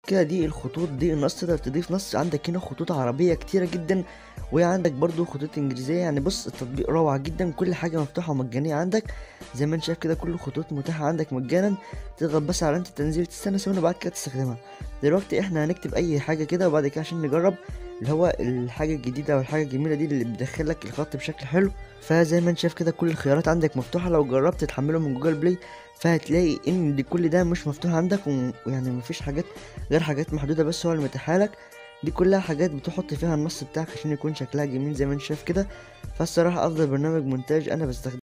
كده دي الخطوط دي النص تقدر تضيف نص عندك هنا خطوط عربية كتيرة جدا وعندك برضو خطوط انجليزية يعني بص التطبيق روعة جدا كل حاجة مفتوحة ومجانية عندك زي ما انت شايف كده كل الخطوط متاحة عندك مجانا تضغط بس على علامة التنزيل تستنى ثواني وبعد كده تستخدمها دلوقتي احنا هنكتب اي حاجة كده وبعد كده عشان نجرب اللي هو الحاجة الجديدة او الحاجة الجميلة دي اللي بتدخلك الخط بشكل حلو فزي ما انت شايف كده كل الخيارات عندك مفتوحة لو جربت تحمله من جوجل بلاي فهتلاقي ان دي كل ده مش مفتوح عندك ويعني مفيش حاجات غير حاجات محدودة بس هو اللي متاحة لك دي كلها حاجات بتحط فيها النص بتاعك عشان يكون شكلها جميل زي ما انت شايف كده فالصراحة افضل برنامج مونتاج انا بستخدمه